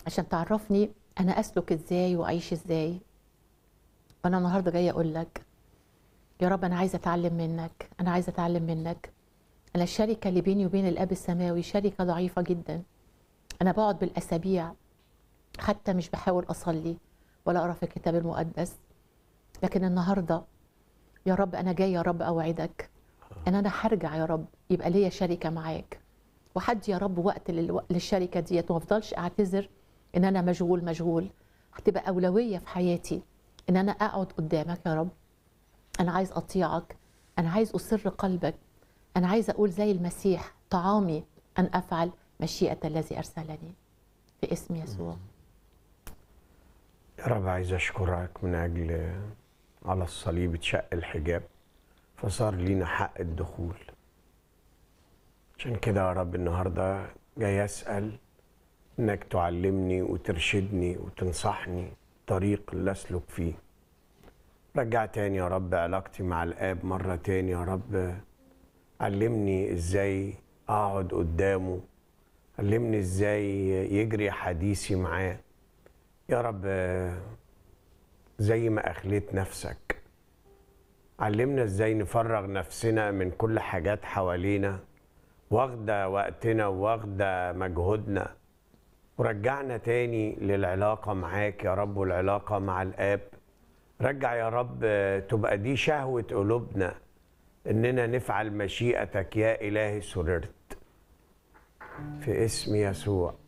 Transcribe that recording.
عشان تعرفني انا اسلك ازاي واعيش ازاي وانا النهارده جايه اقول لك يا رب انا عايزه اتعلم منك انا عايزه اتعلم منك انا الشركه اللي بيني وبين الاب السماوي شركه ضعيفه جدا انا بقعد بالاسابيع حتى مش بحاول اصلي ولا اقرا في الكتاب المقدس لكن النهارده يا رب انا جاي يا رب اوعدك ان انا هرجع يا رب يبقى ليا شركه معاك وحد يا رب وقت للو... للشركه ديت وما افضلش اعتذر ان انا مشغول مشغول هتبقى اولويه في حياتي ان انا اقعد قدامك يا رب انا عايز اطيعك انا عايز اسر قلبك انا عايز اقول زي المسيح طعامي ان افعل مشيئه الذي ارسلني في اسم يسوع يا رب عايز اشكرك من اجل على الصليب اتشق الحجاب فصار لينا حق الدخول عشان كده يا رب النهارده جاي اسال انك تعلمني وترشدني وتنصحني طريق اللي اسلك فيه رجع تاني يا رب علاقتي مع الاب مره تاني يا رب علمني ازاي اقعد قدامه علمني ازاي يجري حديثي معاه يا رب زي ما اخليت نفسك علمنا ازاي نفرغ نفسنا من كل حاجات حوالينا واخده وقتنا واخده مجهودنا ورجعنا تاني للعلاقه معاك يا رب والعلاقه مع الاب رجع يا رب تبقى دي شهوه قلوبنا اننا نفعل مشيئتك يا الهي سررت في اسم يسوع